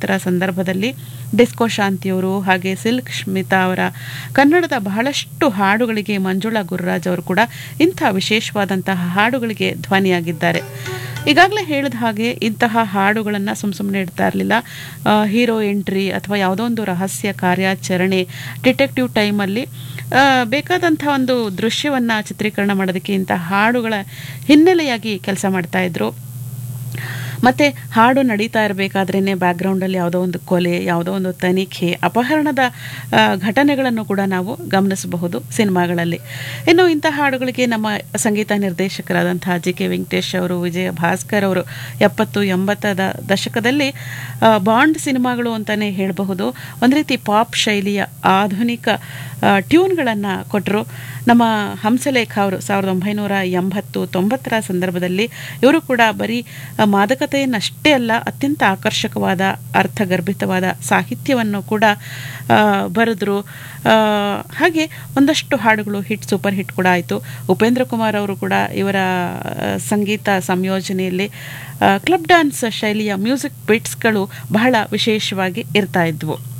ತೊಂಬತ್ತರ ಸಂದರ್ಭದಲ್ಲಿ ಡಿಸ್ಕೋ ಶಾಂತಿಯವರು ಹಾಗೆ ಸಿಲ್ಕ್ ಸ್ಮಿತಾ ಅವರ ಕನ್ನಡದ ಬಹಳಷ್ಟು ಹಾಡುಗಳಿಗೆ ಮಂಜುಳಾ ಗುರುರಾಜ್ ಅವರು ಕೂಡ ಇಂಥ ವಿಶೇಷವಾದಂತಹ ಹಾಡುಗಳಿಗೆ ಧ್ವನಿಯಾಗಿದ್ದಾರೆ ಈಗಾಗಲೇ ಹೇಳಿದ ಹಾಗೆ ಇಂತಹ ಹಾಡುಗಳನ್ನು ಸುಮ್ಮ ಸುಮ್ಮನೆ ಇಡ್ತಾ ಇರಲಿಲ್ಲ ಹೀರೋ ಎಂಟ್ರಿ ಅಥವಾ ಯಾವುದೋ ಒಂದು ರಹಸ್ಯ ಕಾರ್ಯಾಚರಣೆ ಡಿಟೆಕ್ಟಿವ್ ಟೈಮಲ್ಲಿ ಆ, ಬೇಕಾದಂಥ ಒಂದು ದೃಶ್ಯವನ್ನು ಚಿತ್ರೀಕರಣ ಮಾಡೋದಕ್ಕೆ ಇಂಥ ಹಾಡುಗಳ ಹಿನ್ನೆಲೆಯಾಗಿ ಕೆಲಸ ಮಾಡ್ತಾ ಇದ್ರು ಮತ್ತು ಹಾಡು ನಡೀತಾ ಇರಬೇಕಾದ್ರೇ ಬ್ಯಾಕ್ಗ್ರೌಂಡಲ್ಲಿ ಯಾವುದೋ ಒಂದು ಕೊಲೆ ಯಾವುದೋ ಒಂದು ತನಿಖೆ ಅಪಹರಣದ ಆ, ಘಟನೆಗಳನ್ನು ಕೂಡ ನಾವು ಗಮನಿಸಬಹುದು ಸಿನಿಮಾಗಳಲ್ಲಿ ಇನ್ನು ಇಂಥ ಹಾಡುಗಳಿಗೆ ನಮ್ಮ ಸಂಗೀತ ನಿರ್ದೇಶಕರಾದಂತಹ ಜಿ ಕೆ ವೆಂಕಟೇಶ್ ಅವರು ವಿಜಯ ಭಾಸ್ಕರ್ ಅವರು ಎಪ್ಪತ್ತು ಎಂಬತ್ತದ ದಶಕದಲ್ಲಿ ಆ, ಬಾಂಡ್ ಸಿನಿಮಾಗಳು ಅಂತಲೇ ಹೇಳಬಹುದು ಒಂದು ರೀತಿ ಪಾಪ್ ಶೈಲಿಯ ಆಧುನಿಕ ಟ್ಯೂನ್ಗಳನ್ನು ಕೊಟ್ಟರು ನಮ್ಮ ಹಂಸಲೇಖ ಅವರು ಸಾವಿರದ ಒಂಬೈನೂರ ಎಂಬತ್ತು ತೊಂಬತ್ತರ ಸಂದರ್ಭದಲ್ಲಿ ಇವರು ಕೂಡ ಬರೀ ಆ, ಮಾದಕತೆಯನ್ನಷ್ಟೇ ಅಲ್ಲ ಅತ್ಯಂತ ಆಕರ್ಷಕವಾದ ಅರ್ಥಗರ್ಭಿತವಾದ ಸಾಹಿತ್ಯವನ್ನು ಕೂಡ ಆ, ಬರೆದ್ರು ಆ, ಹಾಗೆ ಒಂದಷ್ಟು ಹಾಡುಗಳು ಹಿಟ್ ಸೂಪರ್ ಹಿಟ್ ಕೂಡ ಆಯಿತು ಉಪೇಂದ್ರ ಕುಮಾರ್ ಅವರು ಕೂಡ ಇವರ ಆ, ಸಂಗೀತ ಸಂಯೋಜನೆಯಲ್ಲಿ ಆ, ಕ್ಲಬ್ ಡ್ಯಾನ್ಸ್ ಶೈಲಿಯ ಮ್ಯೂಸಿಕ್ ಬಿಟ್ಸ್ಗಳು ಬಹಳ ವಿಶೇಷವಾಗಿ ಇರ್ತಾ ಇದ್ವು